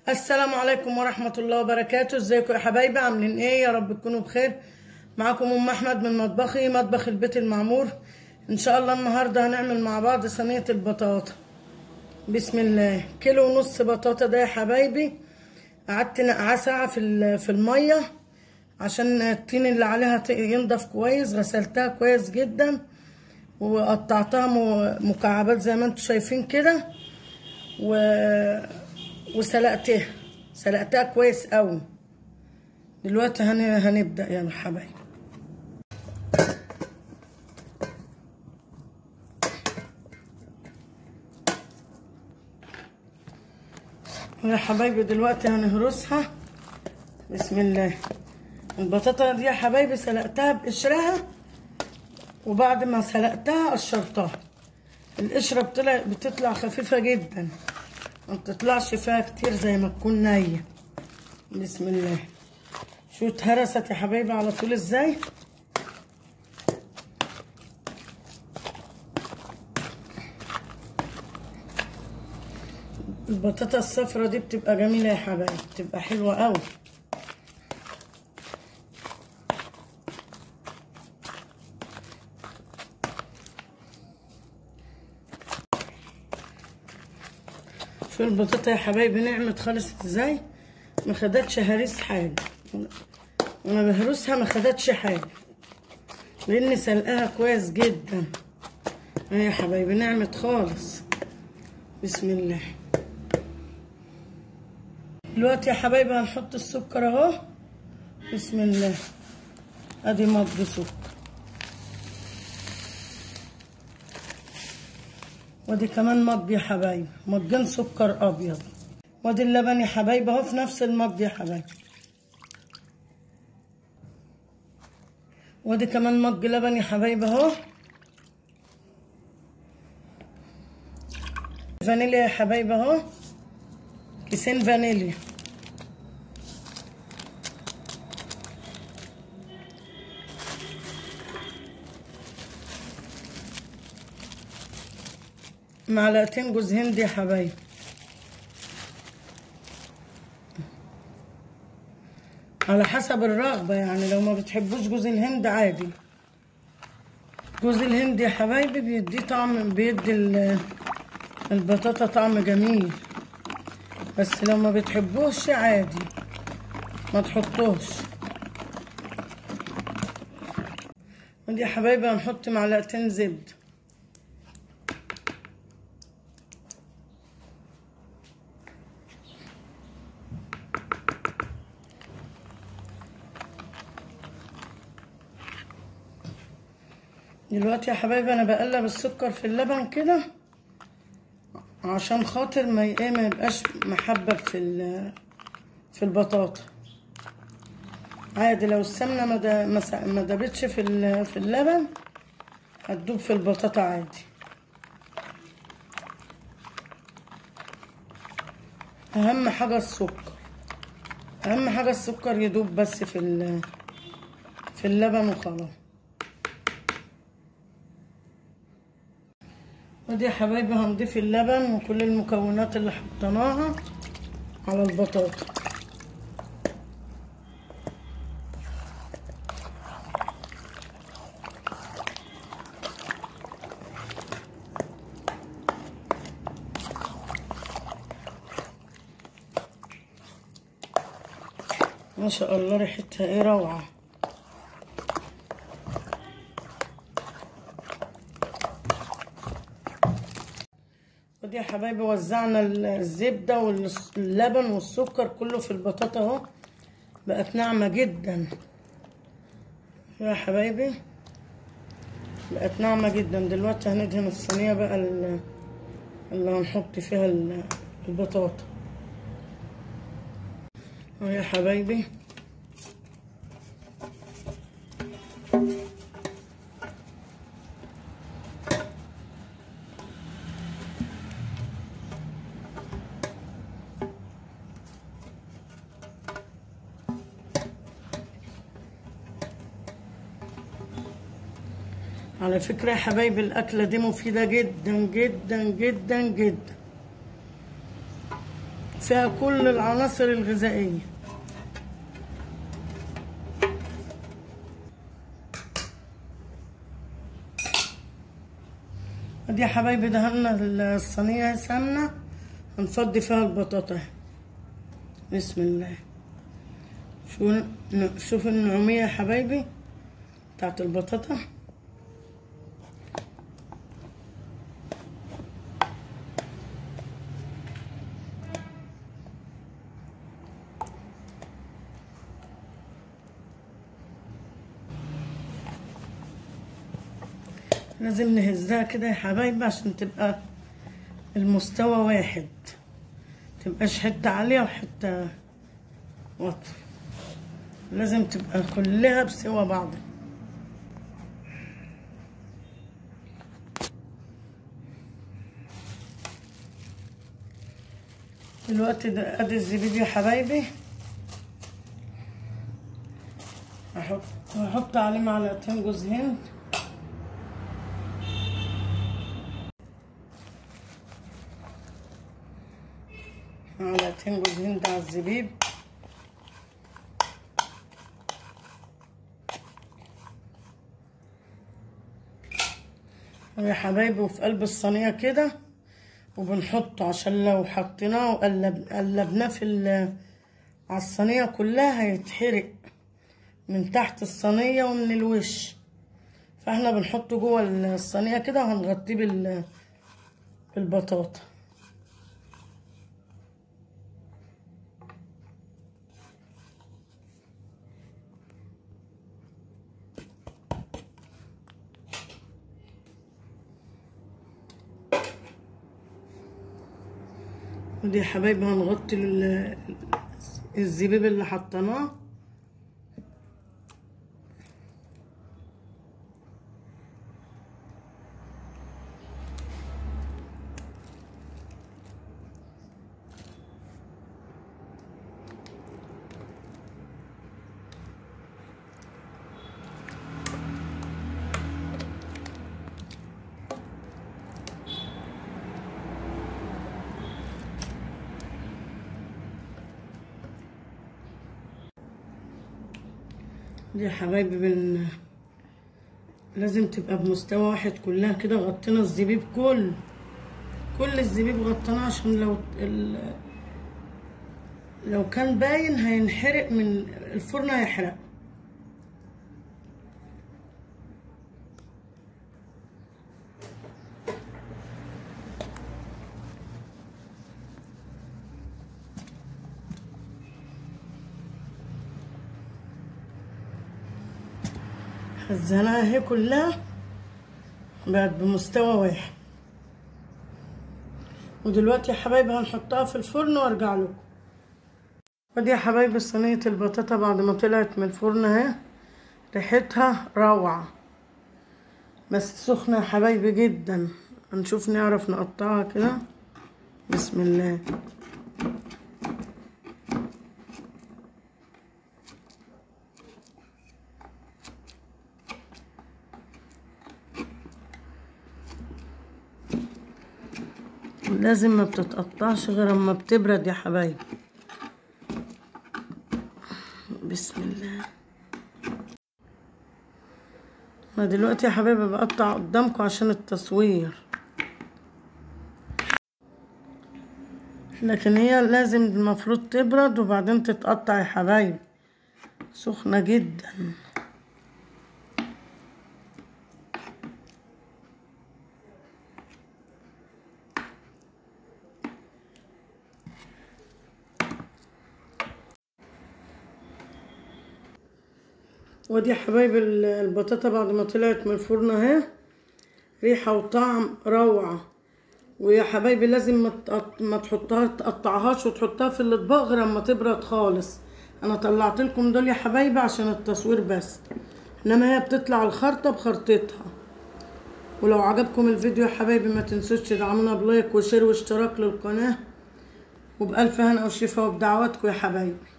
السلام عليكم ورحمة الله وبركاته ازيكم يا حبايبي عاملين ايه يا رب تكونوا بخير معاكم ام احمد من مطبخي مطبخ البيت المعمور ان شاء الله النهاردة هنعمل مع بعض صينية البطاطا بسم الله كيلو ونص بطاطا ده يا حبايبي قعدت نقعاه ساعة في في المية عشان الطين اللي عليها ينضف كويس غسلتها كويس جدا وقطعتها مكعبات زي ما انتم شايفين كده و... وسلقتها سلقتها كويس قوي دلوقتي هن... هنبدا يا حبايبي يا حبايبي دلوقتي هنهرسها بسم الله البطاطا دي يا حبايبي سلقتها بقشرها وبعد ما سلقتها قشرتها القشره بتطلع بتطلع خفيفه جدا ما بتطلعش فيها كتير زي ما تكون نيه بسم الله شو اتهرست يا حبايبي على طول ازاي البطاطا الصفرا دي بتبقى جميله يا حبايبي بتبقى حلوه قوي شو البطاطا يا حبايبي نعمت خالص ازاي ما خدتش هريس حاجه وانا بهرسها ما خدتش حاجه لاني سلقاها كويس جدا اهي يا حبايبي نعمت خالص بسم الله دلوقتي يا حبايبي هنحط السكر اهو بسم الله ادي مض سكر ودي كمان مج يا حبايبي مجين سكر ابيض ودي اللبن يا حبايبي اهو في نفس المج يا حبايبي ودي كمان مج لبن يا حبايبي اهو فانيليا يا حبايبي اهو كيسين فانيليا معلقتين جوز هند يا حبايبي على حسب الرغبة يعني لو ما بتحبوش جوز الهند عادي جوز الهند يا حبايبي بيدي طعم بيدي البطاطا طعم جميل بس لو ما بتحبوش عادي ما تحطوش ودي يا حبايبي هنحط معلقتين زبده دلوقتي يا حبايبي انا بقلب السكر في اللبن كده عشان خاطر ما ايه ما يبقاش محبب في في البطاطا عادي لو السمنه ما ما دابتش في في اللبن هتدوب في البطاطا عادي اهم حاجه السكر اهم حاجه السكر يدوب بس في في اللبن وخلاص ودي يا حبايبي هنضيف اللبن وكل المكونات اللي حطيناها على البطاطا ما شاء الله ريحتها ايه روعه ودي يا حبايبي وزعنا الزبده واللبن والسكر كله في البطاطا اهو بقت ناعمه جدا يا حبايبي بقت ناعمه جدا دلوقتي هندهن الصينيه بقى اللي هنحط فيها البطاطا اهو يا حبايبي على فكرة يا حبايبي الأكلة دي مفيدة جدا جدا جدا جدا فيها كل العناصر الغذائية ادي يا حبايبي دهنا الصينية سمنة هنفضي فيها البطاطا بسم الله شو شوف النعومية يا حبايبي بتاعت البطاطا لازم نهزها كده يا حبايبي عشان تبقى المستوى واحد متبقاش حتة عالية وحتة واطية لازم تبقى كلها بسوا بعض دلوقتي ده ادي الزبيب يا حبايبي هحط هحط عليه معلقتين جوز هند معلقتين جوز هند على الزبيب يا حبايبي وفي قلب الصينية كده وبنحطه عشان لو حطيناه وقلب قلبناه في على الصينية كلها هيتحرق من تحت الصينية ومن الوش فاحنا بنحطه جوه الصينية كده وهنغطيه بال بالبطاطا ودي يا حبايبي هنغطي الزبيب اللي حطيناه دي يا حبايبي بن لازم تبقى بمستوى واحد كلها كده غطينا الزبيب كل كل الزبيب غطيناه عشان لو ال... لو كان باين هينحرق من الفرن هيحرق خزناها اهي كلها بقت بمستوى واحد ودلوقتي يا حبايبي هنحطها في الفرن وارجع لكم ودي يا حبايبي صينية البطاطا بعد ما طلعت من الفرن اهي ريحتها روعة بس سخنة يا حبايبي جدا هنشوف نعرف نقطعها كده بسم الله لازم ما بتتقطعش غير اما بتبرد يا حبايبي بسم الله انا دلوقتي يا حبايبي بقطع قدامكم عشان التصوير لكن هي لازم المفروض تبرد وبعدين تتقطع يا حبايبي سخنة جدا ودي يا حبايبي البطاطا بعد ما طلعت من الفرن اهي ريحة وطعم روعة ويا حبايبي لازم ما تقط- ما تحطها تقطعهاش وتحطها في الاطباق غير اما تبرد خالص انا طلعت لكم دول يا حبايبي عشان التصوير بس انما هي بتطلع الخرطة بخرطتها ولو عجبكم الفيديو يا حبايبي ما تنسوش تدعمونا بلايك وشير واشتراك للقناة وبألف هنا وشفا وبدعواتكم يا حبايبي